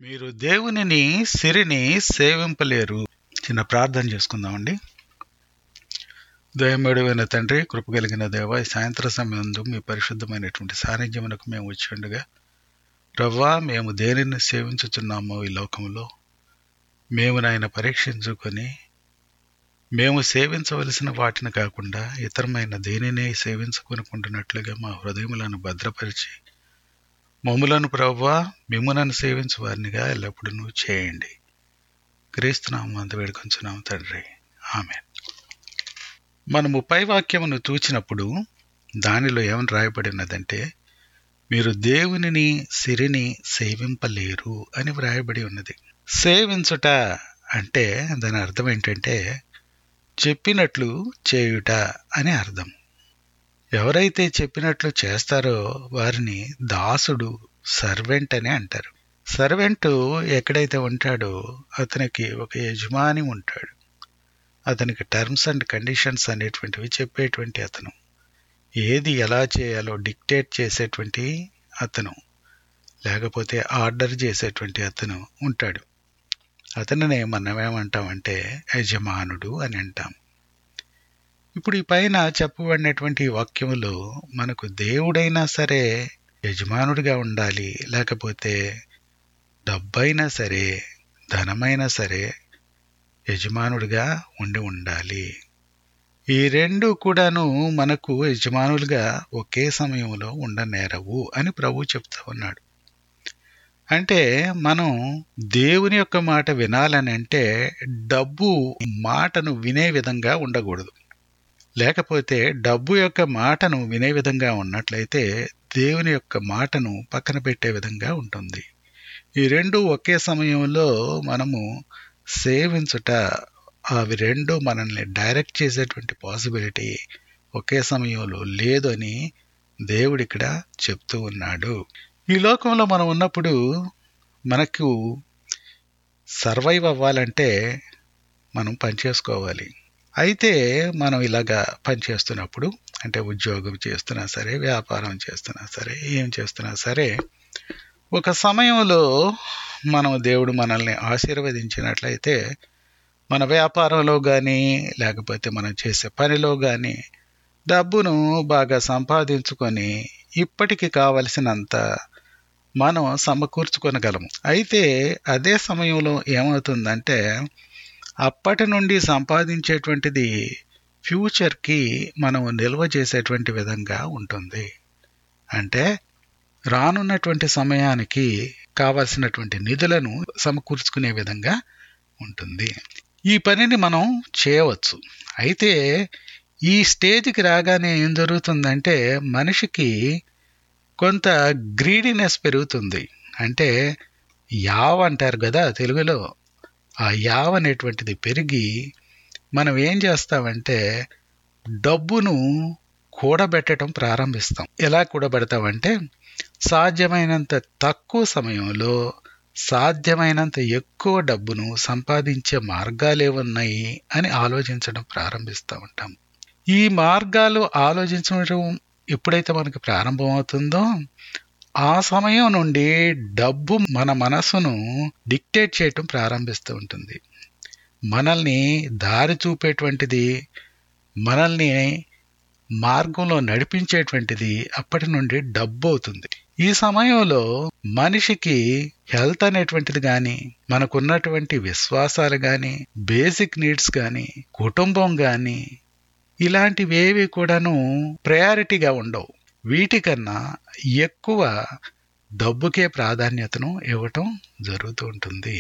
మీరు దేవునిని సిరిని సేవింపలేరు చిన్న ప్రార్థన చేసుకుందామండి దయమేడువైన తండ్రి కృప కలిగిన దేవ ఈ సాయంత్ర సమయంలో మీ పరిశుద్ధమైనటువంటి సాన్నిధ్యమునకు మేము వచ్చిండగా రవ్వా మేము దేనిని సేవించుచున్నామో ఈ లోకంలో మేము నాయన పరీక్షించుకొని మేము సేవించవలసిన వాటిని కాకుండా ఇతరమైన దేనినే సేవించుకొనుకుంటున్నట్లుగా మా హృదయములను భద్రపరిచి మమ్ములను ప్రవ్వా మిమ్మునను సేవించు వారినిగా ఎల్లప్పుడూ చేయండి క్రీస్తునామం అంత వేడుకొంచున్నాం తండ్రి ఆమె మనము పై వాక్యమును తూచినప్పుడు దానిలో ఏమని రాయబడినదంటే మీరు దేవునిని సిరిని సేవింపలేరు అని వ్రాయబడి ఉన్నది సేవించుట అంటే దాని అర్థం ఏంటంటే చెప్పినట్లు చేయుట అని అర్థం ఎవరైతే చెప్పినట్లు చేస్తారో వారిని దాసుడు సర్వెంట్ అని అంటారు సర్వెంట్ ఎక్కడైతే ఉంటాడో అతనికి ఒక యజమాని ఉంటాడు అతనికి టర్మ్స్ అండ్ కండిషన్స్ అనేటువంటివి చెప్పేటువంటి అతను ఏది ఎలా చేయాలో డిక్టేట్ చేసేటువంటి అతను లేకపోతే ఆర్డర్ చేసేటువంటి అతను ఉంటాడు అతనినే మనం ఏమంటామంటే యజమానుడు అని అంటాం ఇప్పుడు ఈ పైన చెప్పబడినటువంటి వాక్యములో మనకు దేవుడైనా సరే యజమానుడిగా ఉండాలి లేకపోతే డబ్బైనా సరే ధనమైనా సరే యజమానుడిగా ఉండి ఉండాలి ఈ రెండు కూడాను మనకు యజమానులుగా ఒకే సమయంలో ఉండనేరవు అని ప్రభు చెప్తా ఉన్నాడు అంటే మనం దేవుని యొక్క మాట వినాలని అంటే డబ్బు మాటను వినే విధంగా ఉండకూడదు లేకపోతే డబ్బు యొక్క మాటను వినే విధంగా ఉన్నట్లయితే దేవుని యొక్క మాటను పక్కన పెట్టే విధంగా ఉంటుంది ఈ రెండు ఒకే సమయంలో మనము సేవించుట అవి రెండు మనల్ని డైరెక్ట్ చేసేటువంటి పాసిబిలిటీ ఒకే సమయంలో లేదు అని దేవుడు ఇక్కడ చెప్తూ ఉన్నాడు ఈ లోకంలో మనం ఉన్నప్పుడు మనకు సర్వైవ్ అవ్వాలంటే మనం పనిచేసుకోవాలి అయితే మనం ఇలాగా పనిచేస్తున్నప్పుడు అంటే ఉద్యోగం చేస్తున్నా సరే వ్యాపారం చేస్తున్నా సరే ఏం చేస్తున్నా సరే ఒక సమయంలో మనం దేవుడు మనల్ని ఆశీర్వదించినట్లయితే మన వ్యాపారంలో కానీ లేకపోతే మనం చేసే పనిలో కానీ డబ్బును బాగా సంపాదించుకొని ఇప్పటికి కావలసినంత మనం సమకూర్చుకొనగలము అయితే అదే సమయంలో ఏమవుతుందంటే అప్పటి నుండి సంపాదించేటువంటిది ఫ్యూచర్కి మనం నిల్వ చేసేటువంటి విధంగా ఉంటుంది అంటే రానున్నటువంటి సమయానికి కావలసినటువంటి నిధులను సమకూర్చుకునే విధంగా ఉంటుంది ఈ పనిని మనం చేయవచ్చు అయితే ఈ స్టేజ్కి రాగానే ఏం జరుగుతుందంటే మనిషికి కొంత గ్రీడినెస్ పెరుగుతుంది అంటే యావ అంటారు కదా తెలుగులో ఆ యావ అనేటువంటిది పెరిగి మనం ఏం చేస్తామంటే డబ్బును కూడబెట్టడం ప్రారంభిస్తాం ఎలా కూడబెడతామంటే సాధ్యమైనంత తక్కువ సమయంలో సాధ్యమైనంత ఎక్కువ డబ్బును సంపాదించే మార్గాలు ఏమున్నాయి అని ఆలోచించడం ప్రారంభిస్తూ ఉంటాం ఈ మార్గాలు ఆలోచించడం ఎప్పుడైతే మనకి ప్రారంభమవుతుందో ఆ సమయం నుండి డబ్బు మన మనసును డిక్టేట్ చేయటం ప్రారంభిస్తూ ఉంటుంది మనల్ని దారి చూపేటువంటిది మనల్ని మార్గంలో నడిపించేటువంటిది అప్పటి నుండి డబ్బు అవుతుంది ఈ సమయంలో మనిషికి హెల్త్ అనేటువంటిది కానీ మనకున్నటువంటి విశ్వాసాలు కానీ బేసిక్ నీడ్స్ కానీ కుటుంబం కానీ ఇలాంటివేవి కూడాను ప్రయారిటీగా ఉండవు వీటికన్నా ఎక్కువ డబ్బుకే ప్రాధాన్యతను ఇవ్వటం జరుగుతూ ఉంటుంది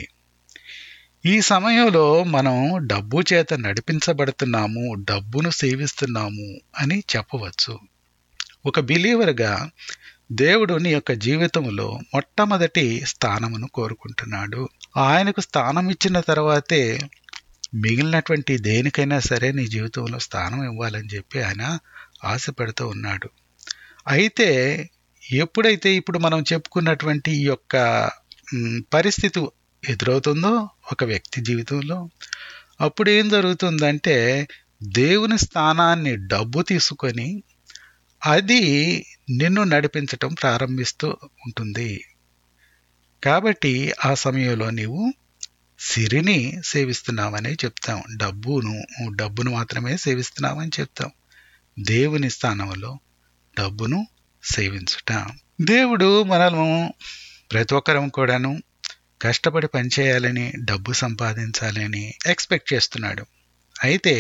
ఈ సమయంలో మనం డబ్బు చేత నడిపించబడుతున్నాము డబ్బును సేవిస్తున్నాము అని చెప్పవచ్చు ఒక బిలీవర్గా దేవుడు నీ యొక్క జీవితంలో మొట్టమొదటి స్థానమును కోరుకుంటున్నాడు ఆయనకు స్థానం ఇచ్చిన తర్వాతే మిగిలినటువంటి దేనికైనా సరే నీ జీవితంలో స్థానం ఇవ్వాలని చెప్పి ఆయన ఆశపడుతూ ఉన్నాడు అయితే ఎప్పుడైతే ఇప్పుడు మనం చెప్పుకున్నటువంటి ఈ యొక్క పరిస్థితి ఎదురవుతుందో ఒక వ్యక్తి జీవితంలో అప్పుడు ఏం జరుగుతుందంటే దేవుని స్థానాన్ని డబ్బు తీసుకొని అది నిన్ను నడిపించటం ప్రారంభిస్తూ ఉంటుంది కాబట్టి ఆ సమయంలో నీవు సిరిని సేవిస్తున్నావని చెప్తాం డబ్బును డబ్బును మాత్రమే సేవిస్తున్నావని చెప్తాం దేవుని స్థానంలో డబ్బును సేవించుట దేవుడు మనము ప్రతి ఒక్కరం కూడాను కష్టపడి పనిచేయాలని డబ్బు సంపాదించాలని ఎక్స్పెక్ట్ చేస్తున్నాడు అయితే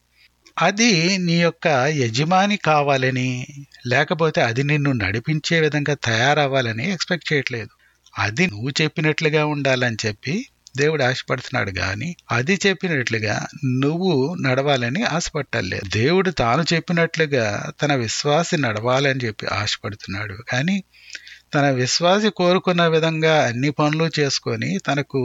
అది నీ యొక్క యజమాని కావాలని లేకపోతే అది నిన్ను నడిపించే విధంగా తయారవ్వాలని ఎక్స్పెక్ట్ చేయట్లేదు అది నువ్వు చెప్పినట్లుగా ఉండాలని చెప్పి దేవుడు ఆశపడుతున్నాడు కానీ అది చెప్పినట్లుగా నువ్వు నడవాలని ఆశపట్టలేదు దేవుడు తాను చెప్పినట్లుగా తన విశ్వాసి నడవాలని చెప్పి ఆశపడుతున్నాడు కానీ తన విశ్వాసి కోరుకున్న విధంగా అన్ని పనులు చేసుకొని తనకు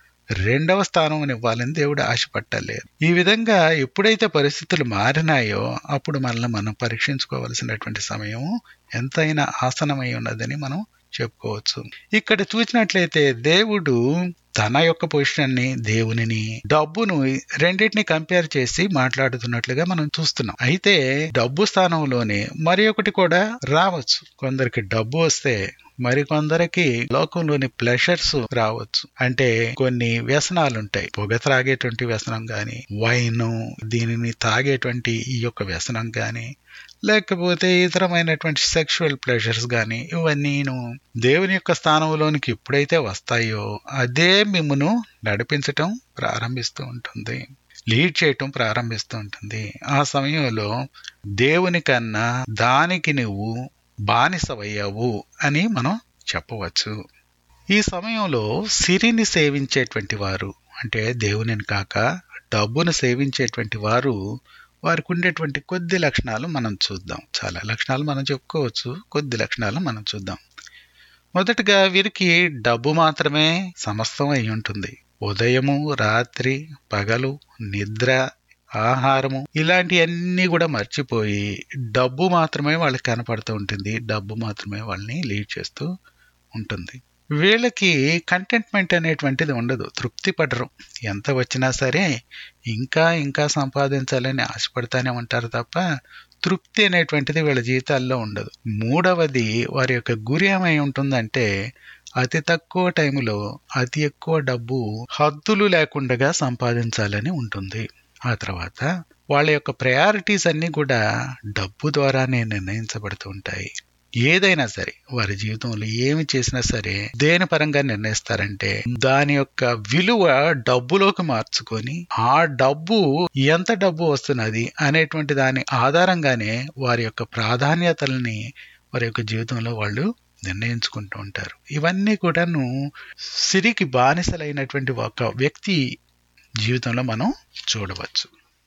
రెండవ స్థానం ఇవ్వాలని దేవుడు ఆశపట్టలేదు ఈ విధంగా ఎప్పుడైతే పరిస్థితులు మారినాయో అప్పుడు మనల్ని మనం పరీక్షించుకోవలసినటువంటి సమయం ఎంతైనా ఆసనమై ఉన్నదని మనం చెప్పుకోవచ్చు ఇక్కడ చూసినట్లయితే దేవుడు తన యొక్క పొజిషన్ని దేవునిని డబ్బును రెండింటిని కంపేర్ చేసి మాట్లాడుతున్నట్లుగా మనం చూస్తున్నాం అయితే డబ్బు స్థానంలోనే మరి ఒకటి కూడా రావచ్చు కొందరికి డబ్బు వస్తే మరికొందరికి లోకంలోని ప్లెషర్స్ రావచ్చు అంటే కొన్ని వ్యసనాలు ఉంటాయి పొగ త్రాగేటువంటి వ్యసనం గాని వైన్ దీనిని తాగేటువంటి ఈ యొక్క వ్యసనం గాని లేకపోతే ఇతరమైనటువంటి సెక్షువల్ ప్లెజర్స్ కానీ ఇవన్నీను దేవుని యొక్క స్థానంలోనికి ఎప్పుడైతే వస్తాయో అదే మిమ్మును నడిపించటం ప్రారంభిస్తూ ఉంటుంది లీడ్ చేయటం ప్రారంభిస్తూ ఉంటుంది ఆ సమయంలో దేవుని కన్నా దానికి నువ్వు బానిసవయ్యావు అని మనం చెప్పవచ్చు ఈ సమయంలో సిరిని సేవించేటువంటి వారు అంటే దేవునిని కాక డబ్బును సేవించేటువంటి వారు వారికి ఉండేటువంటి కొద్ది లక్షణాలు మనం చూద్దాం చాలా లక్షణాలు మనం చెప్పుకోవచ్చు కొద్ది లక్షణాలు మనం చూద్దాం మొదటగా వీరికి డబ్బు మాత్రమే సమస్తం అయి ఉంటుంది ఉదయము రాత్రి పగలు నిద్ర ఆహారము ఇలాంటివన్నీ కూడా మర్చిపోయి డబ్బు మాత్రమే వాళ్ళకి కనపడుతూ ఉంటుంది డబ్బు మాత్రమే వాళ్ళని లీడ్ చేస్తూ ఉంటుంది వీళ్ళకి కంటెంట్మెంట్ అనేటువంటిది ఉండదు తృప్తి పడరు ఎంత వచ్చినా సరే ఇంకా ఇంకా సంపాదించాలని ఆశపడతానే ఉంటారు తప్ప తృప్తి అనేటువంటిది వీళ్ళ జీవితాల్లో ఉండదు మూడవది వారి యొక్క గురి ఏమై ఉంటుందంటే అతి తక్కువ టైంలో అతి ఎక్కువ డబ్బు హద్దులు లేకుండా సంపాదించాలని ఉంటుంది ఆ తర్వాత వాళ్ళ యొక్క ప్రయారిటీస్ అన్నీ కూడా డబ్బు ద్వారానే నిర్ణయించబడుతూ ఉంటాయి ఏదైనా సరే వారి జీవితంలో ఏమి చేసినా సరే దేని పరంగా నిర్ణయిస్తారంటే దాని యొక్క విలువ డబ్బులోకి మార్చుకొని ఆ డబ్బు ఎంత డబ్బు వస్తున్నది అనేటువంటి దాని ఆధారంగానే వారి యొక్క ప్రాధాన్యతల్ని వారి యొక్క జీవితంలో వాళ్ళు నిర్ణయించుకుంటూ ఉంటారు ఇవన్నీ కూడాను సిరికి బానిసలైనటువంటి ఒక వ్యక్తి జీవితంలో మనం చూడవచ్చు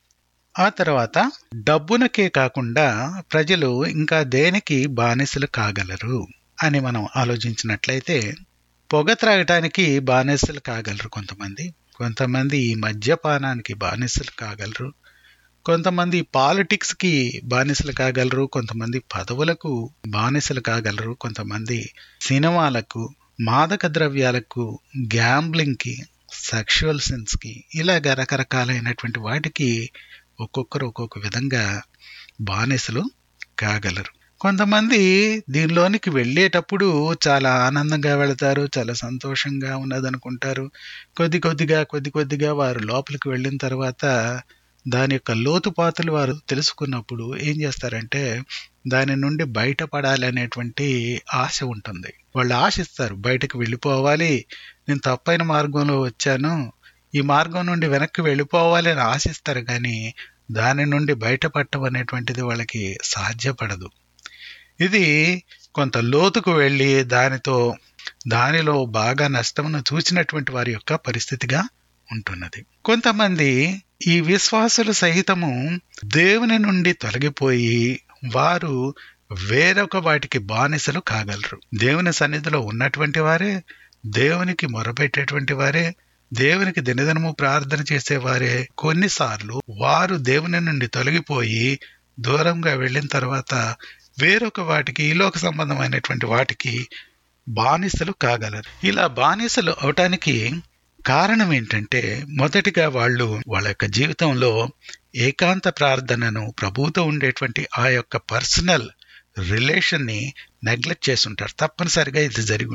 ఆ తర్వాత డబ్బునకే కాకుండా ప్రజలు ఇంకా దేనికి బానిసలు కాగలరు అని మనం ఆలోచించినట్లయితే పొగ త్రాగటానికి బానిసలు కాగలరు కొంతమంది కొంతమంది ఈ మద్యపానానికి బానిసలు కాగలరు కొంతమంది పాలిటిక్స్కి బానిసలు కాగలరు కొంతమంది పదవులకు బానిసలు కాగలరు కొంతమంది సినిమాలకు మాదక ద్రవ్యాలకు గ్యాంబ్లింగ్కి సెక్షువల్ సెన్స్కి ఇలాగ రకరకాలైనటువంటి వాటికి ఒక్కొక్కరు ఒక్కొక్క విధంగా బానిసలు కాగలరు కొంతమంది దీనిలోనికి వెళ్ళేటప్పుడు చాలా ఆనందంగా వెళతారు చాలా సంతోషంగా ఉన్నదనుకుంటారు కొద్ది కొద్దిగా కొద్ది కొద్దిగా వారు లోపలికి వెళ్ళిన తర్వాత దాని యొక్క లోతుపాతులు వారు తెలుసుకున్నప్పుడు ఏం చేస్తారంటే దాని నుండి బయటపడాలి అనేటువంటి ఆశ ఉంటుంది వాళ్ళు ఆశిస్తారు బయటకు వెళ్ళిపోవాలి నేను తప్పైన మార్గంలో వచ్చాను ఈ మార్గం నుండి వెనక్కి వెళ్ళిపోవాలి అని ఆశిస్తారు కానీ దాని నుండి బయటపడటం అనేటువంటిది వాళ్ళకి సాధ్యపడదు ఇది కొంత లోతుకు వెళ్ళి దానితో దానిలో బాగా నష్టమును చూసినటువంటి వారి యొక్క పరిస్థితిగా ఉంటున్నది కొంతమంది ఈ విశ్వాసులు సహితము దేవుని నుండి తొలగిపోయి వారు వేరొక వాటికి బానిసలు కాగలరు దేవుని సన్నిధిలో ఉన్నటువంటి వారే దేవునికి మొరపెట్టేటువంటి వారే దేవునికి దినదినము ప్రార్థన చేసేవారే కొన్నిసార్లు వారు దేవుని నుండి తొలగిపోయి దూరంగా వెళ్ళిన తర్వాత వేరొక వాటికి ఈలోక సంబంధమైనటువంటి వాటికి బానిసలు కాగలరు ఇలా బానిసలు అవటానికి కారణం ఏంటంటే మొదటిగా వాళ్ళు వాళ్ళ యొక్క జీవితంలో ఏకాంత ప్రార్థనను ప్రభువుతో ఉండేటువంటి ఆ యొక్క పర్సనల్ రిలేషన్ని నెగ్లెక్ట్ చేస్తుంటారు తప్పనిసరిగా ఇది జరిగి ఉంటుంది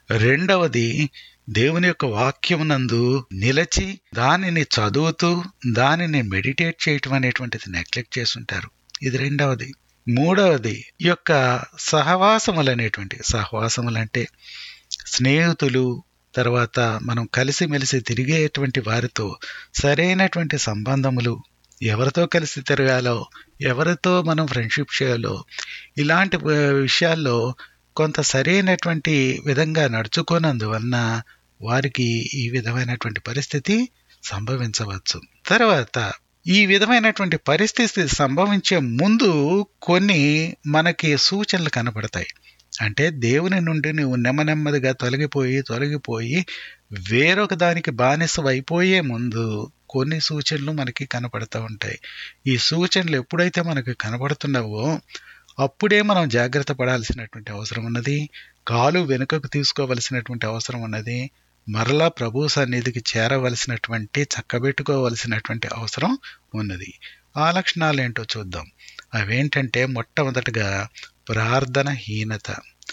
రెండవది దేవుని యొక్క వాక్యమునందు నిలచి దానిని చదువుతూ దానిని మెడిటేట్ చేయటం అనేటువంటిది నెగ్లెక్ట్ చేస్తుంటారు ఇది రెండవది మూడవది ఈ యొక్క సహవాసములు అనేటువంటి సహవాసములు అంటే స్నేహితులు తర్వాత మనం కలిసిమెలిసి తిరిగేటువంటి వారితో సరైనటువంటి సంబంధములు ఎవరితో కలిసి తిరగాలో ఎవరితో మనం ఫ్రెండ్షిప్ చేయాలో ఇలాంటి ఆ, విషయాల్లో కొంత సరైనటువంటి విధంగా నడుచుకోనందువలన వారికి ఈ విధమైనటువంటి పరిస్థితి సంభవించవచ్చు తర్వాత ఈ విధమైనటువంటి పరిస్థితి సంభవించే ముందు కొన్ని మనకి సూచనలు కనపడతాయి అంటే దేవుని నుండి నువ్వు నెమ్మనెమ్మదిగా తొలగిపోయి తొలగిపోయి వేరొక దానికి బానిస అయిపోయే ముందు కొన్ని సూచనలు మనకి కనపడుతూ ఉంటాయి ఈ సూచనలు ఎప్పుడైతే మనకు కనపడుతున్నావో అప్పుడే మనం జాగ్రత్త పడాల్సినటువంటి అవసరం ఉన్నది కాలు వెనుకకు తీసుకోవలసినటువంటి అవసరం ఉన్నది మరలా ప్రభు సన్నిధికి చేరవలసినటువంటి చక్కబెట్టుకోవలసినటువంటి అవసరం ఉన్నది ఆ లక్షణాలు ఏంటో చూద్దాం అవేంటంటే మొట్టమొదటగా ప్రార్థన హీనత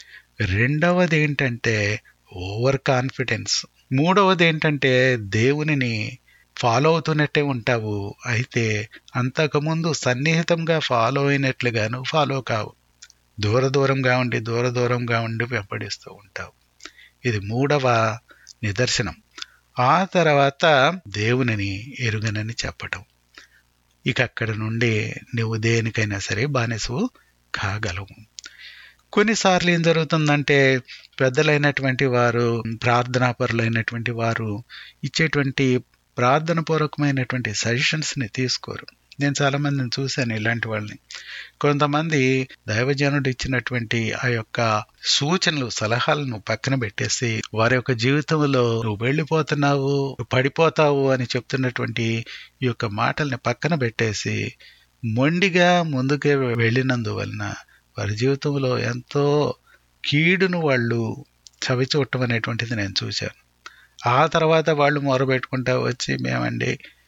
రెండవది ఏంటంటే ఓవర్ కాన్ఫిడెన్స్ మూడవది ఏంటంటే దేవునిని ఫాలో అవుతున్నట్టే ఉంటావు అయితే అంతకుముందు సన్నిహితంగా ఫాలో అయినట్లుగాను ఫాలో కావు దూర దూరంగా ఉండి దూర దూరంగా ఉండి వెంబడిస్తూ ఉంటావు ఇది మూడవ నిదర్శనం ఆ తర్వాత దేవునిని ఎరుగనని చెప్పటం ఇక అక్కడ నుండి నువ్వు దేనికైనా సరే బానిసవు కాగలవు కొన్నిసార్లు ఏం జరుగుతుందంటే పెద్దలైనటువంటి వారు ప్రార్థనాపరులైనటువంటి వారు ఇచ్చేటువంటి ప్రార్థన పూర్వకమైనటువంటి సజెషన్స్ని తీసుకోరు నేను చాలా మందిని చూశాను ఇలాంటి వాళ్ళని కొంతమంది దైవజనుడు ఇచ్చినటువంటి ఆ యొక్క సూచనలు సలహాలను పక్కన పెట్టేసి వారి యొక్క జీవితంలో నువ్వు వెళ్ళిపోతున్నావు నువ్వు పడిపోతావు అని చెప్తున్నటువంటి ఈ యొక్క మాటల్ని పక్కన పెట్టేసి మొండిగా ముందుకే వెళ్ళినందువలన వారి జీవితంలో ఎంతో కీడును వాళ్ళు చవి చూడటం అనేటువంటిది నేను చూశాను ఆ తర్వాత వాళ్ళు మొరబెట్టుకుంటా వచ్చి మేమండి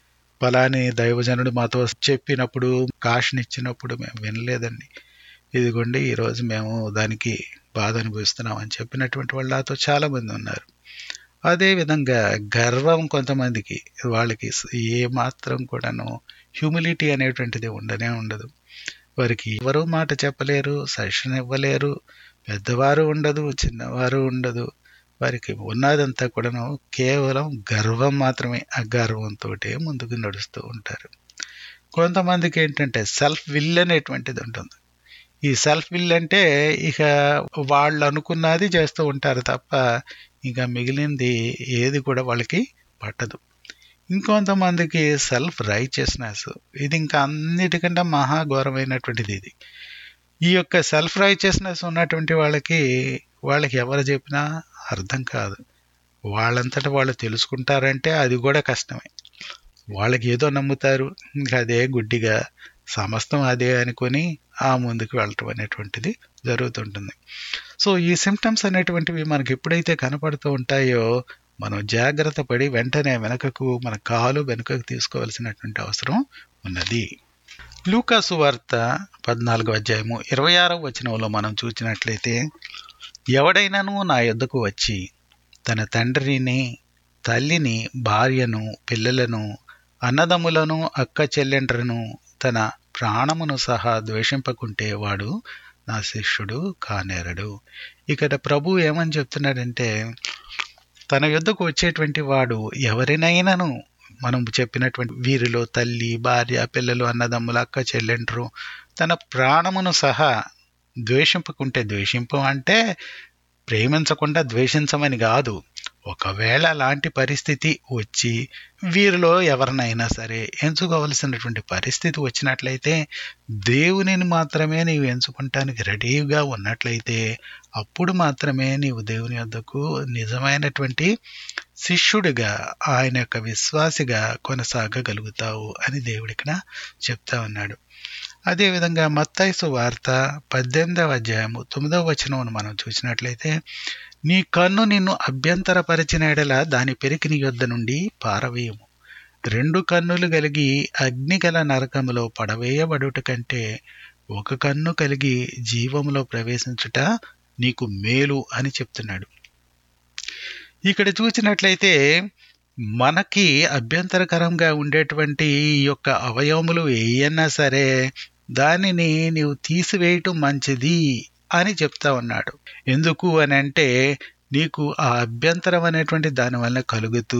ఫలాని దైవజనుడు మాతో చెప్పినప్పుడు కాషన్ ఇచ్చినప్పుడు మేము వినలేదండి ఇదిగోండి ఈరోజు మేము దానికి బాధ అనుభవిస్తున్నాం అని చెప్పినటువంటి వాళ్ళు నాతో చాలా మంది ఉన్నారు అదే విధంగా గర్వం కొంతమందికి వాళ్ళకి ఏ మాత్రం కూడాను హ్యూమిలిటీ అనేటువంటిది ఉండనే ఉండదు వారికి ఎవరు మాట చెప్పలేరు సజెషన్ ఇవ్వలేరు పెద్దవారు ఉండదు చిన్నవారు ఉండదు వారికి ఉన్నదంతా కూడాను కేవలం గర్వం మాత్రమే ఆ గర్వంతో ముందుకు నడుస్తూ ఉంటారు కొంతమందికి ఏంటంటే సెల్ఫ్ విల్ అనేటువంటిది ఉంటుంది ఈ సెల్ఫ్ విల్ అంటే ఇక వాళ్ళు అనుకున్నది చేస్తూ ఉంటారు తప్ప ఇక మిగిలింది ఏది కూడా వాళ్ళకి పట్టదు ఇంకొంతమందికి సెల్ఫ్ రైచియస్నెస్ ఇది ఇంకా అన్నిటికంటే మహాఘోరమైనటువంటిది ఇది ఈ యొక్క సెల్ఫ్ రైచియస్నెస్ ఉన్నటువంటి వాళ్ళకి వాళ్ళకి ఎవరు చెప్పినా అర్థం కాదు వాళ్ళంతటా వాళ్ళు తెలుసుకుంటారంటే అది కూడా కష్టమే వాళ్ళకి ఏదో నమ్ముతారు ఇంకా అదే గుడ్డిగా సమస్తం అదే అనుకొని ఆ ముందుకు వెళ్ళటం అనేటువంటిది జరుగుతుంటుంది సో ఈ సిమ్టమ్స్ అనేటువంటివి మనకి ఎప్పుడైతే కనపడుతూ ఉంటాయో మనం జాగ్రత్త పడి వెంటనే వెనకకు మన కాలు వెనుకకు తీసుకోవాల్సినటువంటి అవసరం ఉన్నది లూకాసు వార్త పద్నాలుగో అధ్యాయము ఇరవై ఆరవ వచనంలో మనం చూసినట్లయితే ఎవడైనాను నా యొద్దకు వచ్చి తన తండ్రిని తల్లిని భార్యను పిల్లలను అన్నదమ్ములను అక్క చెల్లెండ్రను తన ప్రాణమును సహా ద్వేషింపకుంటే వాడు నా శిష్యుడు కానేరడు ఇక్కడ ప్రభు ఏమని చెప్తున్నాడంటే తన యుద్ధకు వచ్చేటువంటి వాడు ఎవరినైనాను మనం చెప్పినటువంటి వీరిలో తల్లి భార్య పిల్లలు అన్నదమ్ములు అక్క చెల్లెండ్రు తన ప్రాణమును సహా ద్వేషింపకుంటే ద్వేషింపం అంటే ప్రేమించకుండా ద్వేషించమని కాదు ఒకవేళ అలాంటి పరిస్థితి వచ్చి వీరిలో ఎవరినైనా సరే ఎంచుకోవలసినటువంటి పరిస్థితి వచ్చినట్లయితే దేవునిని మాత్రమే నీవు ఎంచుకుంటానికి రెడీగా ఉన్నట్లయితే అప్పుడు మాత్రమే నీవు దేవుని వద్దకు నిజమైనటువంటి శిష్యుడిగా ఆయన యొక్క విశ్వాసిగా కొనసాగగలుగుతావు అని దేవుడికి చెప్తా ఉన్నాడు అదేవిధంగా మత్తైసు వార్త పద్దెనిమిదవ అధ్యాయము తొమ్మిదవ వచనమును మనం చూసినట్లయితే నీ కన్ను నిన్ను అభ్యంతరపరిచిన ఎడల దాని పెరికి నీ యొద్ద నుండి పారవేయము రెండు కన్నులు కలిగి అగ్నిగల నరకములో పడవేయబడుట కంటే ఒక కన్ను కలిగి జీవములో ప్రవేశించుట నీకు మేలు అని చెప్తున్నాడు ఇక్కడ చూసినట్లయితే మనకి అభ్యంతరకరంగా ఉండేటువంటి ఈ యొక్క అవయవములు ఏయన్నా సరే దానిని నీవు తీసివేయటం మంచిది అని చెప్తా ఉన్నాడు ఎందుకు అని అంటే నీకు ఆ అభ్యంతరం అనేటువంటి దాని వలన కలుగుతూ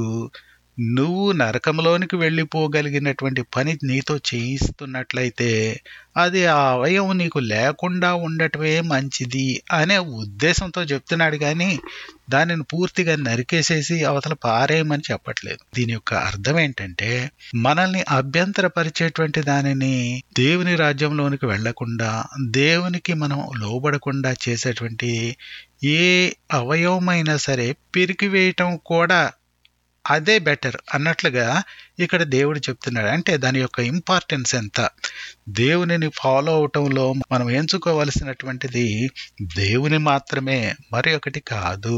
నువ్వు నరకంలోనికి వెళ్ళిపోగలిగినటువంటి పని నీతో చేయిస్తున్నట్లయితే అది ఆ అవయవం నీకు లేకుండా ఉండటమే మంచిది అనే ఉద్దేశంతో చెప్తున్నాడు కానీ దానిని పూర్తిగా నరికేసేసి అవతల పారేయమని చెప్పట్లేదు దీని యొక్క అర్థం ఏంటంటే మనల్ని అభ్యంతరపరిచేటువంటి దానిని దేవుని రాజ్యంలోనికి వెళ్లకుండా దేవునికి మనం లోబడకుండా చేసేటువంటి ఏ అవయవమైనా సరే పిరికివేయటం కూడా అదే బెటర్ అన్నట్లుగా ఇక్కడ దేవుడు చెప్తున్నాడు అంటే దాని యొక్క ఇంపార్టెన్స్ ఎంత దేవునిని ఫాలో అవటంలో మనం ఎంచుకోవలసినటువంటిది దేవుని మాత్రమే మరి ఒకటి కాదు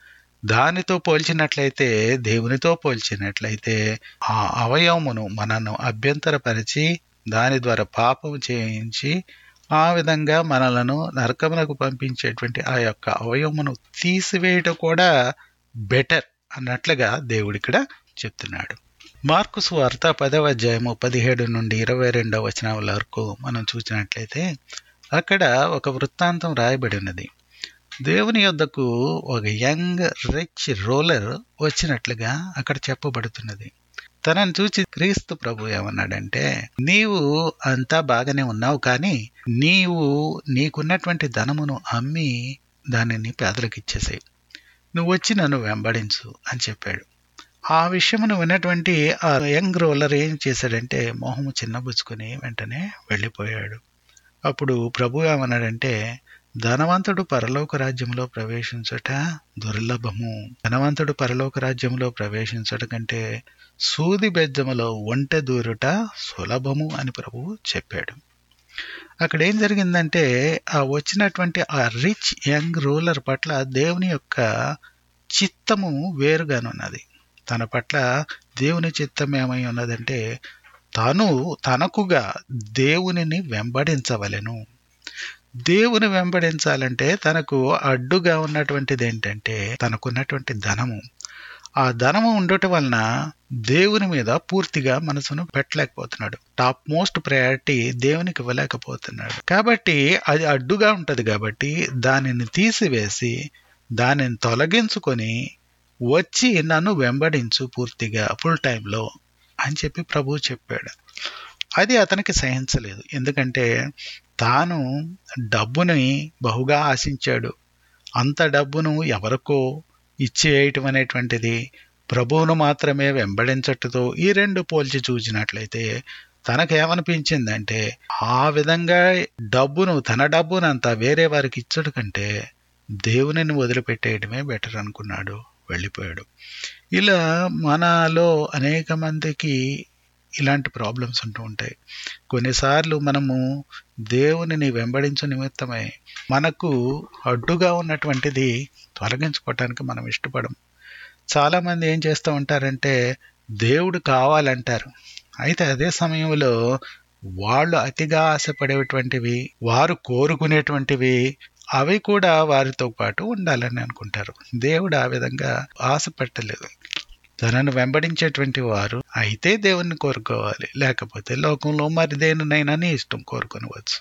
దానితో పోల్చినట్లయితే దేవునితో పోల్చినట్లయితే ఆ అవయవమును మనను అభ్యంతరపరిచి దాని ద్వారా పాపం చేయించి ఆ విధంగా మనలను నరకమునకు పంపించేటువంటి ఆ యొక్క అవయవమును తీసివేయటం కూడా బెటర్ అన్నట్లుగా దేవుడు ఇక్కడ చెప్తున్నాడు మార్కు సువార్త పదవ అధ్యాయము పదిహేడు నుండి ఇరవై రెండవ వచనం వరకు మనం చూసినట్లయితే అక్కడ ఒక వృత్తాంతం రాయబడి ఉన్నది దేవుని యొద్దకు ఒక యంగ్ రిచ్ రోలర్ వచ్చినట్లుగా అక్కడ చెప్పబడుతున్నది తనను చూచి క్రీస్తు ప్రభు ఏమన్నాడంటే నీవు అంతా బాగానే ఉన్నావు కానీ నీవు నీకున్నటువంటి ధనమును అమ్మి దానిని పేదలకు ఇచ్చేసాయి నువ్వు వచ్చి నన్ను వెంబడించు అని చెప్పాడు ఆ విషయమును విన్నటువంటి ఆ యంగ్ రోలర్ ఏం చేశాడంటే మొహము చిన్నబుచ్చుకొని వెంటనే వెళ్ళిపోయాడు అప్పుడు ప్రభు ఏమన్నాడంటే ధనవంతుడు పరలోక రాజ్యంలో ప్రవేశించట దుర్లభము ధనవంతుడు పరలోక రాజ్యంలో ప్రవేశించట కంటే సూది బెజ్జములో ఒంటె దూరుట సులభము అని ప్రభువు చెప్పాడు అక్కడ ఏం జరిగిందంటే ఆ వచ్చినటువంటి ఆ రిచ్ యంగ్ రూలర్ పట్ల దేవుని యొక్క చిత్తము వేరుగానున్నది తన పట్ల దేవుని చిత్తం ఏమై ఉన్నదంటే తను తనకుగా దేవునిని వెంబడించవలెను దేవుని వెంబడించాలంటే తనకు అడ్డుగా ఉన్నటువంటిది ఏంటంటే తనకున్నటువంటి ధనము ఆ ధనము ఉండటం వలన దేవుని మీద పూర్తిగా మనసును పెట్టలేకపోతున్నాడు టాప్ మోస్ట్ ప్రయారిటీ దేవునికి ఇవ్వలేకపోతున్నాడు కాబట్టి అది అడ్డుగా ఉంటది కాబట్టి దానిని తీసివేసి దానిని తొలగించుకొని వచ్చి నన్ను వెంబడించు పూర్తిగా ఫుల్ టైంలో అని చెప్పి ప్రభు చెప్పాడు అది అతనికి సహించలేదు ఎందుకంటే తాను డబ్బుని బహుగా ఆశించాడు అంత డబ్బును ఎవరికో ఇచ్చేయటం అనేటువంటిది ప్రభువును మాత్రమే వెంబడించట్టుతో ఈ రెండు పోల్చి చూసినట్లయితే తనకేమనిపించిందంటే ఆ విధంగా డబ్బును తన డబ్బునంతా వేరే వారికి ఇచ్చడు కంటే దేవునిని వదిలిపెట్టేయడమే బెటర్ అనుకున్నాడు వెళ్ళిపోయాడు ఇలా మనలో అనేక మందికి ఇలాంటి ప్రాబ్లమ్స్ ఉంటూ ఉంటాయి కొన్నిసార్లు మనము దేవునిని వెంబడించు నిమిత్తమై మనకు అడ్డుగా ఉన్నటువంటిది తొలగించుకోవటానికి మనం ఇష్టపడం చాలామంది ఏం చేస్తూ ఉంటారంటే దేవుడు కావాలంటారు అయితే అదే సమయంలో వాళ్ళు అతిగా ఆశపడేటువంటివి వారు కోరుకునేటువంటివి అవి కూడా వారితో పాటు ఉండాలని అనుకుంటారు దేవుడు ఆ విధంగా ఆశపట్టలేదు తనను వెంబడించేటువంటి వారు అయితే దేవుణ్ణి కోరుకోవాలి లేకపోతే లోకంలో మరి దేనినైనా నీ ఇష్టం కోరుకొనవచ్చు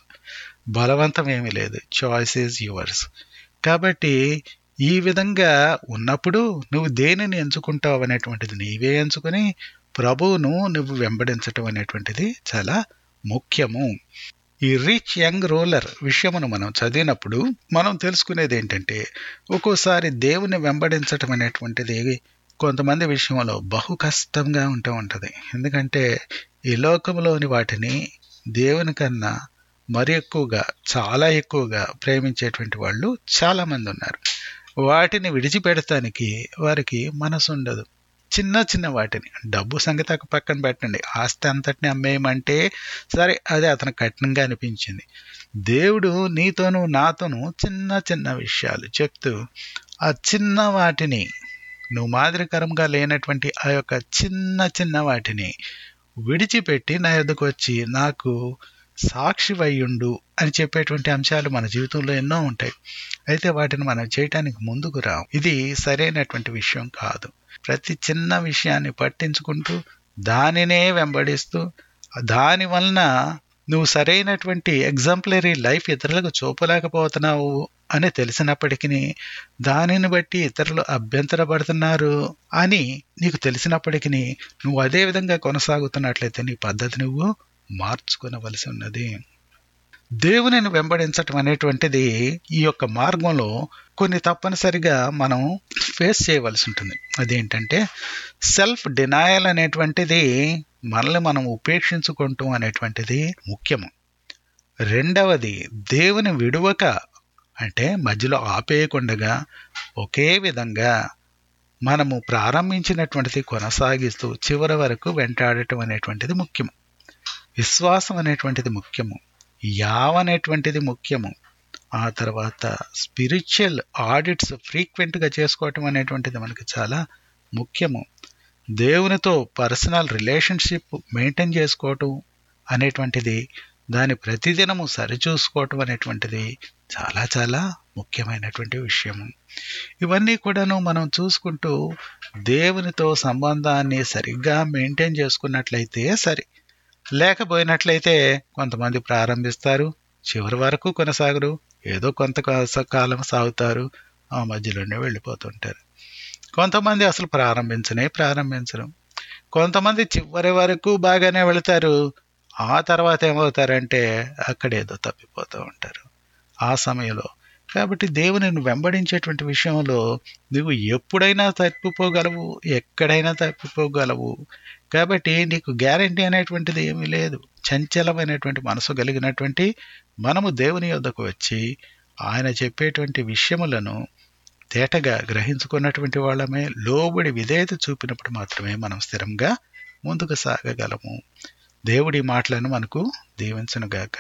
బలవంతం ఏమీ లేదు చాయిస్ ఈజ్ యువర్స్ కాబట్టి ఈ విధంగా ఉన్నప్పుడు నువ్వు దేనిని ఎంచుకుంటావు అనేటువంటిది నీవే ఎంచుకొని ప్రభువును నువ్వు వెంబడించటం అనేటువంటిది చాలా ముఖ్యము ఈ రిచ్ యంగ్ రోలర్ విషయమును మనం చదివినప్పుడు మనం తెలుసుకునేది ఏంటంటే ఒక్కోసారి దేవుని వెంబడించటం అనేటువంటిది కొంతమంది విషయంలో బహు కష్టంగా ఉంటూ ఉంటుంది ఎందుకంటే ఈ లోకంలోని వాటిని దేవుని కన్నా మరి ఎక్కువగా చాలా ఎక్కువగా ప్రేమించేటువంటి వాళ్ళు చాలా మంది ఉన్నారు వాటిని విడిచిపెడతానికి వారికి మనసు ఉండదు చిన్న చిన్న వాటిని డబ్బు సంగతి ఒక పక్కన పెట్టండి ఆస్తి అంతటిని అమ్మేయమంటే సరే అదే అతనికి కఠినంగా అనిపించింది దేవుడు నీతోనూ నాతోనూ చిన్న చిన్న విషయాలు చెప్తూ ఆ చిన్న వాటిని నువ్వు మాదిరికరంగా లేనటువంటి ఆ యొక్క చిన్న చిన్న వాటిని విడిచిపెట్టి నా ఎదుకు వచ్చి నాకు సాక్షి వయ్యుండు అని చెప్పేటువంటి అంశాలు మన జీవితంలో ఎన్నో ఉంటాయి అయితే వాటిని మనం చేయటానికి ముందుకు రాం ఇది సరైనటువంటి విషయం కాదు ప్రతి చిన్న విషయాన్ని పట్టించుకుంటూ దానినే వెంబడిస్తూ దాని వలన నువ్వు సరైనటువంటి ఎగ్జాంపులరీ లైఫ్ ఇతరులకు చూపలేకపోతున్నావు అని తెలిసినప్పటికీ దానిని బట్టి ఇతరులు అభ్యంతరపడుతున్నారు అని నీకు తెలిసినప్పటికీ నువ్వు అదే విధంగా కొనసాగుతున్నట్లయితే నీ పద్ధతి నువ్వు మార్చుకునవలసి ఉన్నది దేవునిని వెంబడించటం అనేటువంటిది ఈ యొక్క మార్గంలో కొన్ని తప్పనిసరిగా మనం ఫేస్ చేయవలసి ఉంటుంది అదేంటంటే సెల్ఫ్ డినాయల్ అనేటువంటిది మనల్ని మనం ఉపేక్షించుకుంటాం అనేటువంటిది ముఖ్యము రెండవది దేవుని విడువక అంటే మధ్యలో ఆపేయకుండగా ఒకే విధంగా మనము ప్రారంభించినటువంటిది కొనసాగిస్తూ చివరి వరకు వెంటాడటం అనేటువంటిది ముఖ్యము విశ్వాసం అనేటువంటిది ముఖ్యము యావ అనేటువంటిది ముఖ్యము ఆ తర్వాత స్పిరిచువల్ ఆడిట్స్ ఫ్రీక్వెంట్గా చేసుకోవటం అనేటువంటిది మనకి చాలా ముఖ్యము దేవునితో పర్సనల్ రిలేషన్షిప్ మెయింటైన్ చేసుకోవటం అనేటువంటిది దాని ప్రతిదినము సరిచూసుకోవటం అనేటువంటిది చాలా చాలా ముఖ్యమైనటువంటి విషయము ఇవన్నీ కూడాను మనం చూసుకుంటూ దేవునితో సంబంధాన్ని సరిగ్గా మెయింటైన్ చేసుకున్నట్లయితే సరి లేకపోయినట్లయితే కొంతమంది ప్రారంభిస్తారు చివరి వరకు కొనసాగరు ఏదో కొంత కాలం సాగుతారు ఆ మధ్యలోనే వెళ్ళిపోతుంటారు కొంతమంది అసలు ప్రారంభించనే ప్రారంభించరు కొంతమంది చివరి వరకు బాగానే వెళతారు ఆ తర్వాత ఏమవుతారంటే అక్కడేదో తప్పిపోతూ ఉంటారు ఆ సమయంలో కాబట్టి దేవుని వెంబడించేటువంటి విషయంలో నువ్వు ఎప్పుడైనా తప్పిపోగలవు ఎక్కడైనా తప్పిపోగలవు కాబట్టి నీకు గ్యారంటీ అనేటువంటిది ఏమీ లేదు చంచలమైనటువంటి మనసు కలిగినటువంటి మనము దేవుని యొద్దకు వచ్చి ఆయన చెప్పేటువంటి విషయములను తేటగా గ్రహించుకున్నటువంటి వాళ్ళమే లోబడి విధేయత చూపినప్పుడు మాత్రమే మనం స్థిరంగా ముందుకు సాగగలము దేవుడి మాటలను మనకు దీవించనుగాక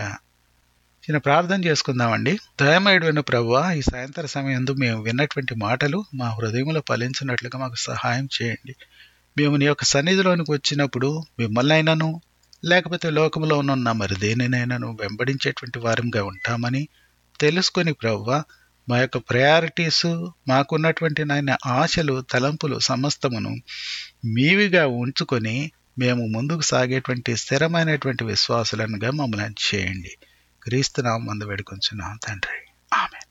చిన్న ప్రార్థన చేసుకుందామండి దయమయుడైన ప్రభు ఈ సాయంత్ర సమయంలో మేము విన్నటువంటి మాటలు మా హృదయంలో ఫలించినట్లుగా మాకు సహాయం చేయండి మేము నీ యొక్క సన్నిధిలోనికి వచ్చినప్పుడు మిమ్మల్ని అయినను లేకపోతే లోకంలో ఉన్న మరి దేనినైనాను వెంబడించేటువంటి వారంగా ఉంటామని తెలుసుకొని ప్రవ్వ మా యొక్క ప్రయారిటీస్ మాకున్నటువంటి నాయన ఆశలు తలంపులు సమస్తమును మీవిగా ఉంచుకొని మేము ముందుకు సాగేటువంటి స్థిరమైనటువంటి విశ్వాసులనుగా మమ్మల్ని చేయండి క్రీస్తునామం మందు వేడుకొంచున్నాం తండ్రి ఆమె